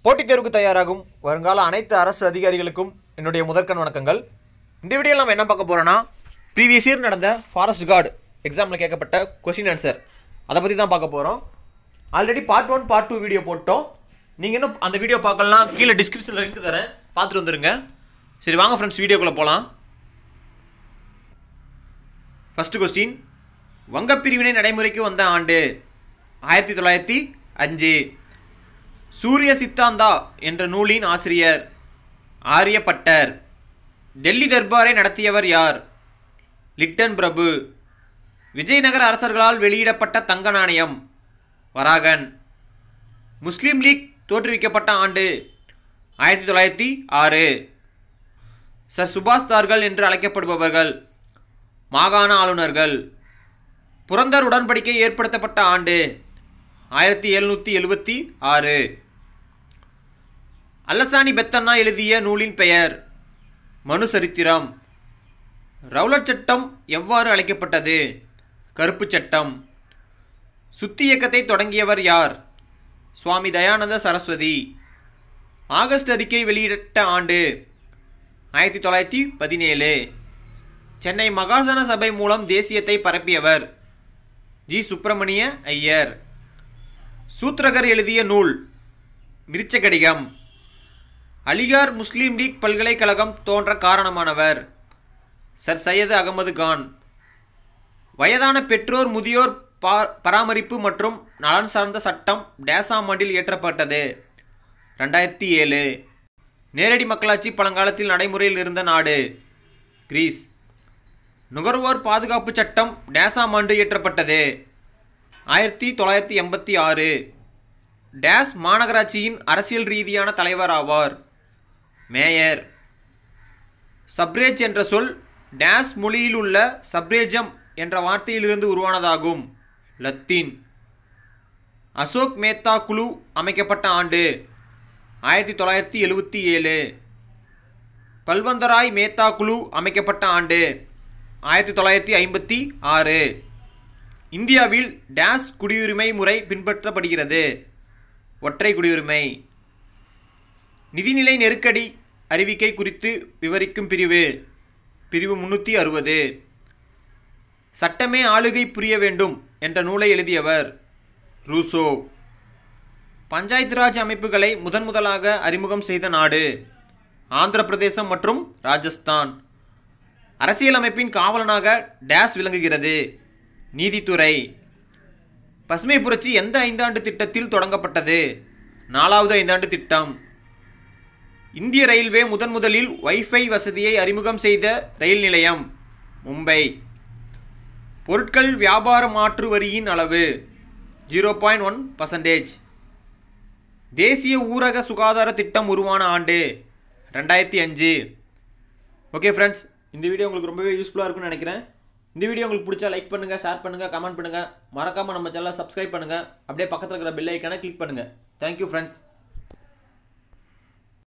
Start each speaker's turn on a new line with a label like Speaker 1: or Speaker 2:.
Speaker 1: போட்டித் தேர்வுக்கு தயாராகும் வருங்கால அனைத்து அரசு அதிகாரிகளுக்கும் என்னுடைய முதற்கண் வணக்கங்கள் இந்த வீடியோவில் நம்ம என்ன பார்க்க போகிறோன்னா ப்ரீவியஸ் இயர் நடந்த ஃபாரஸ்ட் கார்டு எக்ஸாமில் கேட்கப்பட்ட கொஸ்டின் ஆன்சர் அதை பற்றி தான் பார்க்க போகிறோம் already part one part two video போட்டோம் நீங்கள் இன்னும் அந்த வீடியோ பார்க்கலாம் கீழே டிஸ்கிரிப்ஷனில் லிங்க் தரேன் பார்த்துட்டு வந்துருங்க சரி வாங்க ஃப்ரெண்ட்ஸ் வீடியோக்குள்ளே போகலாம் ஃபர்ஸ்ட் கொஸ்டின் வங்கப்பிரிவினை நடைமுறைக்கு வந்த ஆண்டு ஆயிரத்தி தொள்ளாயிரத்தி அஞ்சு சூரிய சித்தாந்தா என்ற நூலின் ஆசிரியர் ஆரியப்பட்டர் டெல்லி தர்பாரை நடத்தியவர் யார் லிட்டன் பிரபு விஜயநகர அரசர்களால் வெளியிடப்பட்ட தங்க நாணயம் வராகன் முஸ்லீம் லீக் தோற்றுவிக்கப்பட்ட ஆண்டு ஆயிரத்தி தொள்ளாயிரத்தி ஆறு சர் சுபாஸ்தார்கள் என்று அழைக்கப்படுபவர்கள் மாகாண ஆளுநர்கள் புரந்தர் உடன்படிக்கை ஏற்படுத்தப்பட்ட ஆண்டு ஆயிரத்தி எழுநூற்றி எழுபத்தி ஆறு அல்லசானி பெத்தண்ணா எழுதிய நூலின் பெயர் மனு சரித்திரம் ரவுலட் சட்டம் எவ்வாறு அழைக்கப்பட்டது கருப்பு சட்டம் சுத்தி இயக்கத்தை தொடங்கியவர் யார் சுவாமி தயானந்த சரஸ்வதி ஆகஸ்ட் அறிக்கை வெளியிட்ட ஆண்டு ஆயிரத்தி தொள்ளாயிரத்தி பதினேழு சென்னை மகாசன சபை மூலம் தேசியத்தை பரப்பியவர் ஜி சுப்பிரமணிய ஐயர் சூத்ரகர் எழுதிய நூல் மிருச்சகடிகம் அலிகார் முஸ்லீம் லீக் பல்கலைக்கழகம் தோன்ற காரணமானவர் சர் சையது அகமது கான் வயதான பெற்றோர் முதியோர் பா பராமரிப்பு மற்றும் நலன் சார்ந்த சட்டம் டேசாம் ஆண்டில் இயற்றப்பட்டது ரெண்டாயிரத்தி ஏழு நேரடி மக்களாட்சி பழங்காலத்தில் நடைமுறையில் இருந்த நாடு கிரீஸ் நுகர்வோர் பாதுகாப்பு சட்டம் டேசாம் ஆண்டு இயற்றப்பட்டது ஆயிரத்தி தொள்ளாயிரத்தி எண்பத்தி ஆறு டேஸ் மாநகராட்சியின் அரசியல் ரீதியான தலைவர் ஆவார் மேயர் சப்ரேஜ் என்ற சொல் டேஸ் மொழியில் உள்ள சப்ரேஜம் என்ற வார்த்தையிலிருந்து உருவானதாகும் லத்தீன் அசோக் மேத்தா குழு அமைக்கப்பட்ட ஆண்டு ஆயிரத்தி தொள்ளாயிரத்தி எழுவத்தி ஏழு பல்வந்தராய் மேத்தா குழு அமைக்கப்பட்ட ஆண்டு ஆயிரத்தி தொள்ளாயிரத்தி ஐம்பத்தி ஆறு இந்தியாவில் டேஸ் குடியுரிமை முறை பின்பற்றப்படுகிறது ஒற்றை குடியுரிமை நிதிநிலை நெருக்கடி அறிவிக்கை குறித்து விவரிக்கும் பிரிவு பிரிவு முன்னூற்றி அறுபது சட்டமே ஆளுகை புரிய வேண்டும் என்ற நூலை எழுதியவர் ரூசோ பஞ்சாயத்து ராஜ் அமைப்புகளை முதன் முதலாக அறிமுகம் செய்த நாடு ஆந்திர பிரதேசம் மற்றும் ராஜஸ்தான் அரசியலமைப்பின் காவலனாக டேஸ் விளங்குகிறது நீதித்துறை பசுமை புரட்சி எந்த ஐந்தாண்டு திட்டத்தில் தொடங்கப்பட்டது நாலாவது ஐந்தாண்டு திட்டம் இந்திய ரயில்வே முதன் முதலில் வைஃபை வசதியை அறிமுகம் செய்த ரயில் நிலையம் மும்பை பொருட்கள் வியாபார மாற்று வரியின் அளவு ஜீரோ பாயிண்ட் ஒன் பர்சன்டேஜ் தேசிய ஊரக சுகாதார திட்டம் உருவான ஆண்டு ரெண்டாயிரத்தி அஞ்சு ஓகே ஃப்ரெண்ட்ஸ் இந்த வீடியோ உங்களுக்கு ரொம்பவே யூஸ்ஃபுல்லாக இருக்கும்னு நினைக்கிறேன் இந்த வீடியோ உங்களுக்கு பிடிச்சா லைக் பண்ணுங்கள் ஷேர் பண்ணுங்கள் கமெண்ட் பண்ணுங்கள் மறக்காமல் நம்ம சேனலை சப்ஸ்கிரைப் பண்ணுங்கள் அப்படியே பக்கத்தில் இருக்கிற பெல் ஐக்கானை கிளிக் பண்ணுங்கள் தேங்க்யூ ஃப்ரெண்ட்ஸ்